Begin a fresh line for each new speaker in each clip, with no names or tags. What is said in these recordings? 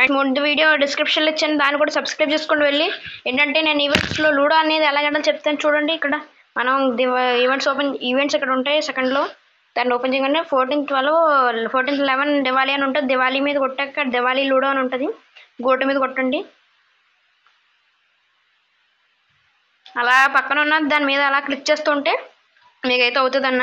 ముందు వీడియో డిస్క్రిప్షన్లో ఇచ్చాను దాన్ని కూడా సబ్స్క్రైబ్ చేసుకొని వెళ్ళి ఏంటంటే నేను ఈవెంట్స్లో లూడో అనేది ఎలాగంటే చెప్తాను చూడండి ఇక్కడ మనం ఈవెంట్స్ ఓపెన్ ఈవెంట్స్ ఇక్కడ ఉంటాయి సెకండ్లో దాన్ని ఓపెన్ చేయగానే fourteen twelve fourteen eleven Diwali అని ఉంటుంది దివాళీ మీద కొట్టాక దివాళీ లూడో అని ఉంటుంది గోటు మీద కొట్టండి అలా పక్కన ఉన్న దాని మీద అలా క్లిక్ చేస్తుంటే మీకైతే అవుతుందన్న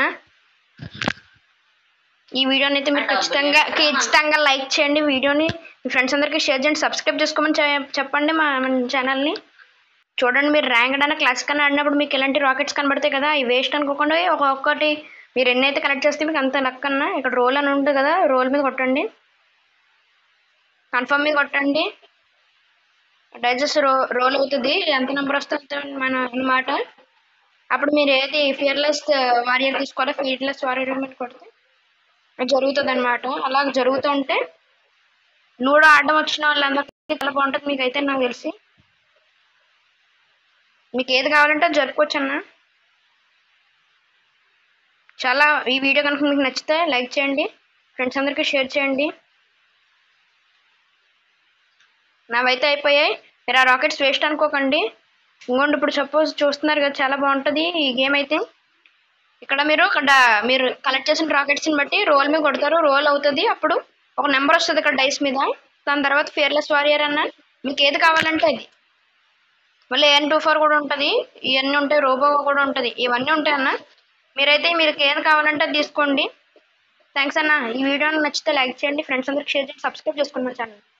ఈ వీడియోని అయితే మీరు ఖచ్చితంగా ఖచ్చితంగా లైక్ చేయండి వీడియోని మీ ఫ్రెండ్స్ అందరికీ షేర్ చేయండి సబ్స్క్రైబ్ చేసుకోమని చె- చెప్పండి మా మన ఛానల్ని చూడండి మీరు ర్యాంక్ అన్న క్లాసిక్ అని ఆడినప్పుడు మీకు ఇలాంటి రాకెట్స్ కనబడతాయి కదా ఇవి వేస్ట్ అనుకోకుండా ఒక్కొక్కటి మీరు ఎన్నైతే కనెక్ట్ చేస్తే మీకు అంత లక్ అన్న ఇక్కడ రోల్ అని ఉంటుంది కదా రోల్ మీద కొట్టండి కన్ఫర్మ్ మీద కొట్టండి డైజెస్ట్ రో రోల్ అవుతుంది ఎంత నెంబర్ వస్తే అంత మన అనమాట అప్పుడు మీరు ఏది ఫియర్లెస్ వారియర్ తీసుకోవాలో ఫియర్లెస్ వారియర్ మీద కొడితే అది జరుగుతుంది అనమాట అలా జరుగుతూ ఉంటే లూడో ఆడడం వచ్చిన వాళ్ళందరికీ చాలా బాగుంటుంది మీకు అయితే నాకు తెలిసి మీకు ఏది కావాలంటే అది జరుపుకోవచ్చు అన్న చాలా ఈ వీడియో కనుక మీకు నచ్చితే లైక్ చేయండి ఫ్రెండ్స్ అందరికీ షేర్ చేయండి నావైతే అయిపోయాయి మీరు ఆ రాకెట్స్ వేస్ట్ అనుకోకండి ఇంకోండి ఇప్పుడు సపోజ్ చూస్తున్నారు కదా చాలా బాగుంటుంది ఈ గేమ్ అయితే ఇక్కడ మీరు ఇక్కడ మీరు కలెక్ట్ చేసిన రాకెట్స్ని బట్టి రోల్ మీద కొడతారు రోల్ అవుతుంది అప్పుడు ఒక నెంబర్ వస్తుంది ఇక్కడ డైస్ మీద దాని తర్వాత ఫియర్లెస్ వారియర్ అన్న మీకు ఏది కావాలంటే అది మళ్ళీ ఎన్ టూ ఫోర్ కూడా ఉంటుంది ఇవన్నీ ఉంటాయి రోబో కూడా ఉంటుంది ఇవన్నీ ఉంటాయి అన్న మీరైతే మీకు ఏది కావాలంటే అది తీసుకోండి థ్యాంక్స్ అన్న ఈ వీడియో నచ్చితే లైక్ చేయండి ఫ్రెండ్స్ అందరికి షేర్ చేయండి సబ్స్క్రైబ్ చేసుకోండి మా ఛానల్